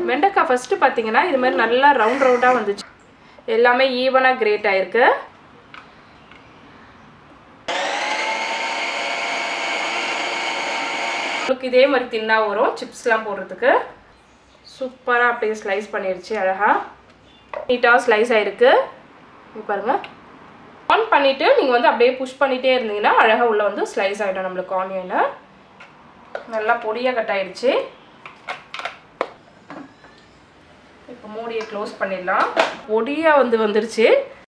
வெண்டைக்காய் ஃபஸ்ட்டு பார்த்தீங்கன்னா இது மாதிரி நல்லா ரவுண்ட் ரவுண்டாக வந்துச்சு எல்லாமே ஈவனாக கிரேட் ஆயிருக்கு உங்களுக்கு இதே மாதிரி தின்னா வரும் சிப்ஸ்லாம் போடுறதுக்கு சூப்பராக அப்படியே ஸ்லைஸ் பண்ணிடுச்சு அழகாக நீட்டாக ஸ்லைஸ் ஆகிருக்கு இங்க பாருங்க ஆன் பண்ணிவிட்டு நீங்கள் வந்து அப்படியே புஷ் பண்ணிகிட்டே இருந்தீங்கன்னா அழகாக உள்ளே வந்து ஸ்லைஸ் ஆகிடும் நம்மளுக்கு ஆனியனு நல்லா பொடியாக கட் ஆயிடுச்சு இப்போ மூடியை க்ளோஸ் பண்ணிடலாம் பொடியாக வந்து வந்துருச்சு